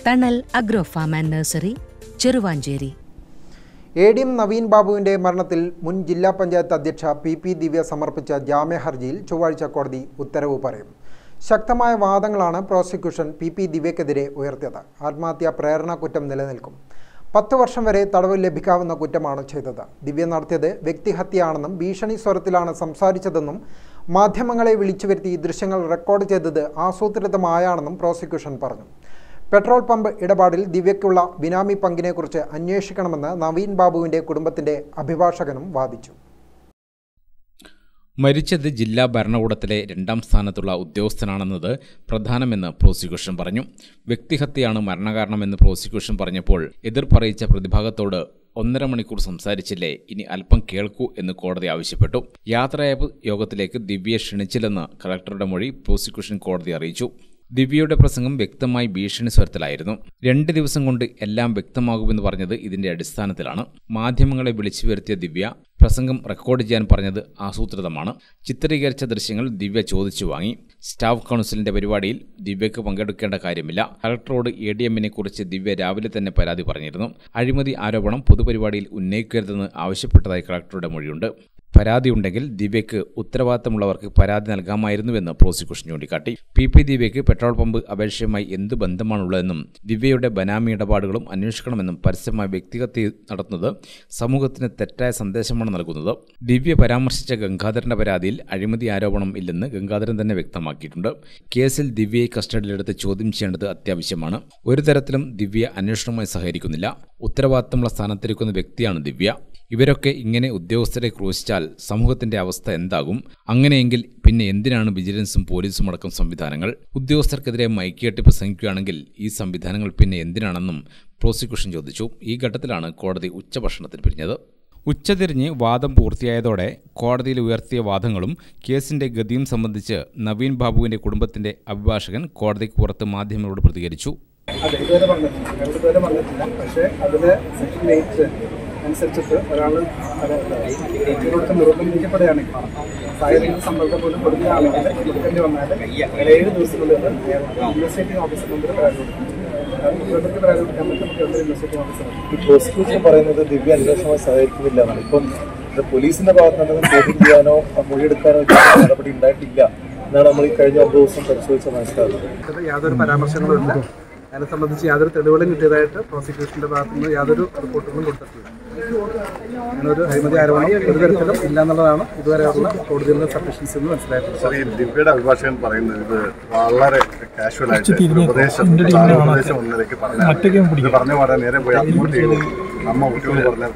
തണൽ agro farm and nursery Cheruvanchery A D M Naveen ബാബുവിന്റെ മരണത്തിൽ മുൻ ജില്ലാ പഞ്ചായത്ത് അധ്യക്ഷ പി പി ദിവ്യ സമർപ്പിച്ച ജാമ്യ ഹർജിയിൽ ചൊവ്വാഴ്ച കോടതി ഉത്തരവ് പറയും ശക്തമായ വാദങ്ങളാണ് പ്രോസിക്യൂഷൻ പി പി ദിവ്യക്കെതിരെ ഉയർത്തിയത് ആത്മഹത്യാ പ്രേരണ കുറ്റം നിലനിൽക്കും പത്ത് വർഷം വരെ തടവ് ലഭിക്കാവുന്ന കുറ്റമാണ് ചെയ്തത് ദിവ്യ നടത്തിയത് വ്യക്തിഹത്യയാണെന്നും ഭീഷണി സ്വരത്തിലാണ് സംസാരിച്ചതെന്നും മാധ്യമങ്ങളെ വിളിച്ചു വരുത്തി ഈ ദൃശ്യങ്ങൾ റെക്കോർഡ് ചെയ്തത് ആസൂത്രിതമായാണെന്നും പ്രോസിക്യൂഷൻ പറഞ്ഞു പെട്രോൾ പമ്പ് ഇടപാടിൽ ദിവ്യയ്ക്കുള്ള ബിനാമി പങ്കിനെക്കുറിച്ച് അന്വേഷിക്കണമെന്ന് നവീൻ ബാബുവിന്റെ കുടുംബത്തിന്റെ അഭിഭാഷകനും വാദിച്ചു മരിച്ചത് ജില്ലാ ഭരണകൂടത്തിലെ രണ്ടാം സ്ഥാനത്തുള്ള ഉദ്യോഗസ്ഥനാണെന്നത് പ്രധാനമെന്ന് പ്രോസിക്യൂഷൻ പറഞ്ഞു വ്യക്തിഹത്യയാണ് മരണകാരണമെന്ന് പ്രോസിക്യൂഷൻ പറഞ്ഞപ്പോൾ എതിർ പറയിച്ച പ്രതിഭാഗത്തോട് ഒന്നര മണിക്കൂർ സംസാരിച്ചില്ലേ ഇനി അല്പം കേൾക്കൂ എന്ന് കോടതി ആവശ്യപ്പെട്ടു യാത്രയയപ്പ് യോഗത്തിലേക്ക് ദിവ്യയെ ക്ഷണിച്ചില്ലെന്ന് കളക്ടറുടെ മൊഴി പ്രോസിക്യൂഷൻ കോടതി അറിയിച്ചു ദിവ്യയുടെ പ്രസംഗം വ്യക്തമായി ഭീഷണി സ്വരത്തിലായിരുന്നു രണ്ട് ദിവസം കൊണ്ട് എല്ലാം വ്യക്തമാകുമെന്ന് പറഞ്ഞത് ഇതിന്റെ അടിസ്ഥാനത്തിലാണ് മാധ്യമങ്ങളെ വിളിച്ചു വരുത്തിയ ദിവ്യ പ്രസംഗം റെക്കോർഡ് ചെയ്യാൻ പറഞ്ഞത് ആസൂത്രിതമാണ് ചിത്രീകരിച്ച ദൃശ്യങ്ങൾ ദിവ്യ ചോദിച്ചു വാങ്ങി സ്റ്റാഫ് കൗൺസിലിന്റെ പരിപാടിയിൽ ദിവ്യയ്ക്ക് പങ്കെടുക്കേണ്ട കാര്യമില്ല കളക്ടറോട് എ ഡി എമ്മിനെ കുറിച്ച് ദിവ്യ രാവിലെ തന്നെ പരാതി പറഞ്ഞിരുന്നു അഴിമതി ആരോപണം പൊതുപരിപാടിയിൽ ഉന്നയിക്കരുതെന്ന് ആവശ്യപ്പെട്ടതായി കളക്ടറുടെ മൊഴിയുണ്ട് പരാതിയുണ്ടെങ്കിൽ ദിവ്യയ്ക്ക് ഉത്തരവാദിത്തമുള്ളവർക്ക് പരാതി നൽകാമായിരുന്നുവെന്ന് പ്രോസിക്യൂഷൻ ചൂണ്ടിക്കാട്ടി പി പി ദിവ്യയ്ക്ക് പെട്രോൾ പമ്പ് അപേക്ഷയുമായി എന്ത് ബന്ധമാണുള്ളതെന്നും ദിവ്യയുടെ ബനാമി ഇടപാടുകളും അന്വേഷിക്കണമെന്നും പരസ്യമായി വ്യക്തിഹത്യ നടത്തുന്നത് സമൂഹത്തിന് തെറ്റായ സന്ദേശമാണ് നൽകുന്നത് ദിവ്യ പരാമർശിച്ച ഗംഗാധരന്റെ പരാതിയിൽ അഴിമതി ആരോപണം ഇല്ലെന്ന് ഗംഗാധരൻ തന്നെ വ്യക്തമാക്കിയിട്ടുണ്ട് കേസിൽ ദിവ്യയെ കസ്റ്റഡിയിലെടുത്ത് ചോദ്യം ചെയ്യേണ്ടത് അത്യാവശ്യമാണ് ഒരു തരത്തിലും ദിവ്യ അന്വേഷണവുമായി സഹകരിക്കുന്നില്ല ഉത്തരവാദിത്തമുള്ള സ്ഥാനത്തിരിക്കുന്ന വ്യക്തിയാണ് ദിവ്യ ഇവരൊക്കെ ഇങ്ങനെ ഉദ്യോഗസ്ഥരെ ക്രൂശിച്ചാൽ സമൂഹത്തിന്റെ അവസ്ഥ എന്താകും അങ്ങനെയെങ്കിൽ പിന്നെ എന്തിനാണ് വിജിലൻസും പോലീസും അടക്കം സംവിധാനങ്ങൾ ഉദ്യോഗസ്ഥർക്കെതിരെ മൈക്കിയട്ടി പ്രസംഗിക്കുകയാണെങ്കിൽ ഈ സംവിധാനങ്ങൾ പിന്നെ എന്തിനാണെന്നും പ്രോസിക്യൂഷൻ ചോദിച്ചു ഈ ഘട്ടത്തിലാണ് കോടതി ഉച്ചഭക്ഷണത്തിന് പിരിഞ്ഞത് ഉച്ചതിരിഞ്ഞ് വാദം പൂർത്തിയായതോടെ കോടതിയിൽ ഉയർത്തിയ വാദങ്ങളും കേസിന്റെ ഗതിയും സംബന്ധിച്ച് നവീൻ ബാബുവിന്റെ കുടുംബത്തിന്റെ അഭിഭാഷകൻ കോടതിക്ക് പുറത്ത് മാധ്യമങ്ങളോട് പ്രതികരിച്ചു അതെ ഇതുവരെ പറഞ്ഞിട്ടില്ല ഞങ്ങൾ ഇതുവരെ പറഞ്ഞിട്ടില്ല പക്ഷേ അതില് സെക്ഷൻ എയ്റ്റ് അനുസരിച്ചിട്ട് ഒരാൾ കൊടുത്ത് നിർബന്ധിക്കപ്പെടുകയാണെങ്കിൽ സാഹചര്യങ്ങൾ സമ്മർദ്ദം പോലും കൊടുക്കുകയാണെങ്കിൽ കൊടുക്കേണ്ടി വന്നാൽ ഏഴ് ദിവസത്തിനുള്ളിൽ ഇൻവെസ്റ്റിഗേറ്റിംഗ് ഓഫീസർ മുമ്പിൽ പരാതി കൊടുക്കും മുഖ്യമന്ത്രിക്ക് പരാതി കൊടുക്കാൻ പറ്റും മുഖ്യമന്ത്രി ഇൻവെസ്റ്റിഗേറ്റിംഗ് ഓഫീസർ ഈ പ്രോസിക്യൂഷൻ പറയുന്നത് ദിവ്യ അന്വേഷണവുമായി സഹകരിക്കുന്നില്ല എന്നാണ് ഇപ്പം ഇത് പോലീസിന്റെ ഭാഗത്ത് നിന്ന് ചോദ്യം ചെയ്യാനോ മൊഴിയെടുക്കാനോ ഇല്ലാത്ത നടപടി ഉണ്ടായിട്ടില്ല എന്നാണ് നമ്മൾ ഈ കഴിഞ്ഞ ഒമ്പത് ദിവസം പരിശോധിച്ച മനസ്സിലാകുന്നത് ഇത് യാതൊരു പരാമർശങ്ങളും ഇല്ല അതിനെ സംബന്ധിച്ച് യാതൊരു തെളിവുകളും കിട്ടിയതായിട്ട് പ്രോസിക്യൂഷന്റെ ഭാഗത്തു നിന്ന് യാതൊരു റിപ്പോർട്ടുകളും കൊടുത്തിട്ടില്ല അങ്ങനൊരു അഴിമതി ആരോപണം ഒരു തരത്തിലും ഇല്ല എന്നുള്ളതാണ് ഇതുവരെയുള്ള കോടതിയിലെ സഫീഷ്യൻസി എന്ന് മനസ്സിലായിട്ടുള്ളത് സാർ ഈ ദിവ്യയുടെ അഭിഭാഷകൻ പറയുന്നത് ഇത് വളരെ കാഷ്വൽ ആയിട്ട് ഒരു ഉപദേശം സാറ് ഉപദേശം ഒന്നിലേക്ക് പറഞ്ഞാൽ ഇത് പറഞ്ഞ പാടെ നേരെ പോയി അപ്ലോഡ് ചെയ്തു നമ്മ കുട്ടികൾ പറഞ്ഞാൽ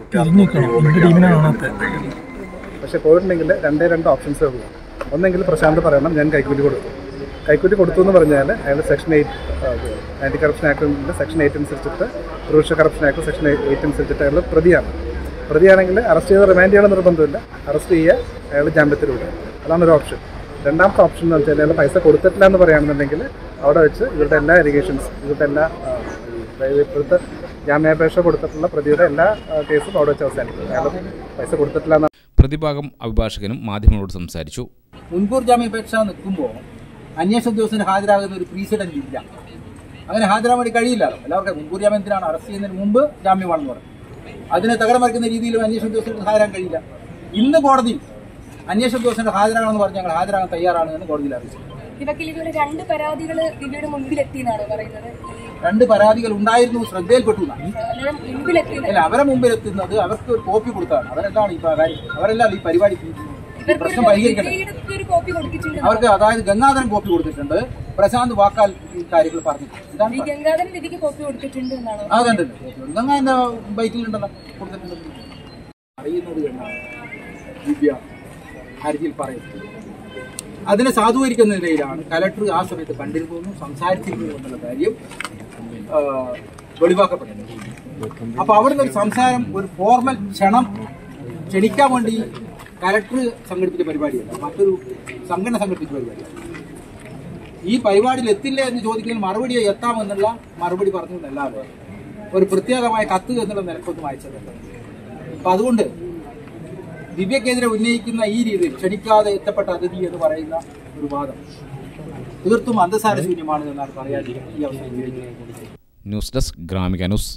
പക്ഷെ പോയിട്ടുണ്ടെങ്കിൽ രണ്ടേ രണ്ട് ഓപ്ഷൻസേ ഉള്ളൂ ഒന്നെങ്കിൽ പ്രശാന്ത് പറയണം ഞാൻ കൈക്കൂലി കൊടുത്തു കൈക്കൂലി കൊടുത്തു എന്ന് പറഞ്ഞാൽ അയാൾ സെക്ഷൻ എയ്റ്റ് ആൻറ്റി കറപ്ഷൻ ആക്ടിൻ്റെ സെക്ഷൻ എയ്റ്റ് അനുസരിച്ചിട്ട് provincial corruption act section eight അനുസരിച്ചിട്ട് അയാൾ പ്രതിയാണ് പ്രതിയാണെങ്കിൽ അറസ്റ്റ് ചെയ്ത് റിമാൻഡ് ചെയ്യണം നിർബന്ധമില്ല അറസ്റ്റ് ചെയ്യുക അയാൾ ജാമ്യത്തിൽ വിടുക അതാണ് ഒരു ഓപ്ഷൻ രണ്ടാമത്തെ ഓപ്ഷൻ എന്ന് വെച്ചാൽ അയാൾ പൈസ കൊടുത്തിട്ടില്ല എന്ന് പറയുകയാണെന്നുണ്ടെങ്കിൽ അവിടെ വെച്ച് ഇവരുടെ എല്ലാ എലിഗേഷൻസ് ഇവരുടെ എല്ലാ ആ, അതായത് ഇപ്പോഴത്തെ ജാമ്യാപേക്ഷ കൊടുത്തിട്ടുള്ള പ്രതിയുടെ എല്ലാ ആ, കേസും അവിടെ വെച്ച് അവസാനിക്കും അയാൾ പൈസ കൊടുത്തിട്ടില്ല എന്ന് പ്രതിഭാഗം അഭിഭാഷകനും മാധ്യമങ്ങളോട് സംസാരിച്ചു മുൻകൂർ ജാമ്യാപേക്ഷ നിൽക്കുമ്പോൾ അന്വേഷണ ഉദ്യോഗസ്ഥന് ഹാജരാകുന്ന ഒരു പ്രീസിഡന്റ് ഇല്ല അങ്ങനെ ഹാജരാൻ വേണ്ടി കഴിയില്ലല്ലോ എല്ലാവർക്കും മുൻകൂർ ജാമ്യത്തിനാണ് അറസ്റ്റ് ചെയ്യുന്നതിന് മുമ്പ് ജാമ്യമാണെന്ന് പറയും അതിനെ തകരം മറിക്കുന്ന രീതിയിലും അന്വേഷണ ഉദ്യോഗസ്ഥർക്ക് ഹാജരാൻ കഴിയില്ല ഇന്ന് കോടതി അന്വേഷണ ഉദ്യോഗസ്ഥന്റെ ഹാജരാകണമെന്ന് പറഞ്ഞ് ഞങ്ങൾ ഹാജരാകാൻ തയ്യാറാണ് എന്ന് കോടതിയിൽ അറിയിച്ചു ഇവക്കിൽ ഇതുപോലെ രണ്ട് പരാതികൾ ദിവ്യയുടെ മുൻപിലെത്തി എന്നാണ് പറയുന്നത് ഈ രണ്ട് പരാതികൾ ഉണ്ടായിരുന്നു ശ്രദ്ധയിൽപ്പെട്ടു എന്നാണ്. അന്നേരം മുൻപിലെത്തി അല്ല അവരെ മുമ്പിൽ എത്തുന്നത് അവർക്ക് ഒരു കോപ്പി കൊടുത്താണ് അവരെന്താണ് ഈ കാര്യം അവരെല്ലാം ഈ പരിപാടി ഈ പ്രശ്നം പരിഹരിക്കേണ്ടത് ദിവ്യയുടെ ഒരു കോപ്പി കൊടുത്തിട്ടുണ്ട് അവർക്ക് അതായത് ഗംഗാധരൻ കോപ്പി കൊടുത്തിട്ടുണ്ട് പ്രശാന്ത് വാക്കാൽ ഈ കാര്യങ്ങൾ പറഞ്ഞിട്ടുണ്ട് ഇതാണ് ഈ ഗംഗാധരൻ ദിവ്യക്ക് കോപ്പി കൊടുത്തിട്ടുണ്ട് എന്നാണ് ആ കണ്ടിട്ടുണ്ട് ഗംഗ എന്റെ ബൈറ്റിലുണ്ടല്ലോ കൊടുത്തിട്ടുണ്ട് അറിയുന്നത് എന്നാണ് ദിവ്യ ഹർജിയിൽ പറയുന്നത് അതിനെ സാധൂകരിക്കുന്ന നിലയിലാണ് കലക്ടർ ആ സമയത്ത് കണ്ടിരുന്നു സംസാരിച്ചിരുന്നു എന്നുള്ള കാര്യം ആ, വെളിവാക്കപ്പെട്ടത് അപ്പൊ അവിടുന്ന് ഒരു സംസാരം ഒരു ഫോർമൽ ക്ഷണം ക്ഷണിക്കാൻ വേണ്ടി കലക്ടർ സംഘടിപ്പിച്ച പരിപാടിയല്ല മറ്റൊരു സംഘടന സംഘടിപ്പിച്ച പരിപാടിയാണ് ഈ പരിപാടിയിൽ എത്തില്ല എന്ന് ചോദിക്കുന്നതിൽ മറുപടി എത്താമെന്നുള്ള മറുപടി പറഞ്ഞു എന്നല്ലാതെ ഒരു പ്രത്യേകമായ കത്ത് എന്നുള്ള നിലക്കൊന്നും അയച്ചതല്ല അപ്പൊ അതുകൊണ്ട് ദിവ്യക്കെതിരെ ഉന്നയിക്കുന്ന ഈ രീതിയിൽ ക്ഷണിക്കാതെ എത്തപ്പെട്ട അതിഥി എന്ന് പറയുന്ന ഒരു വാദം തീർത്തും അന്തസാരശൂന്യമാണ് എന്നാണ് പറയാൻ ഈ അവസരം ഉപയോഗിക്കുന്നത് news desk Gramika news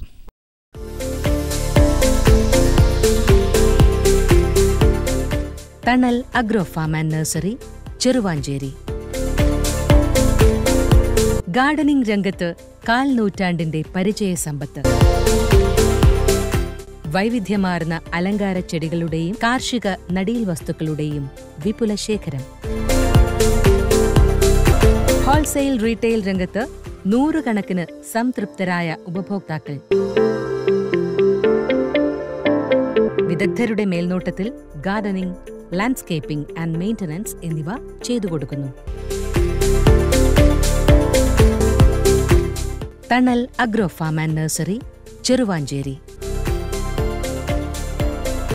Thanal agro farm and nursery Cheruvanchery gardening രംഗത്ത് കാൽ നൂറ്റാണ്ടിന്റെ പരിചയ സമ്പത്ത് വൈവിധ്യമാർന്ന അലങ്കാര ചെടികളുടെയും കാർഷിക നടീൽ വസ്തുക്കളുടെയും വിപുല ശേഖരം ഹോൾസെയിൽ റീറ്റെയിൽ രംഗത്ത് നൂറുകണക്കിന് സംതൃപ്തരായ ഉപഭോക്താക്കൾ വിദഗ്ധരുടെ മേൽനോട്ടത്തിൽ ഗാർഡനിംഗ് ലാൻഡ്സ്കേപ്പിംഗ് ആൻഡ് മെയിന്റനൻസ് എന്നിവ ചെയ്തു കൊടുക്കുന്നു Thanal agro farm and nursery Cheruvanchery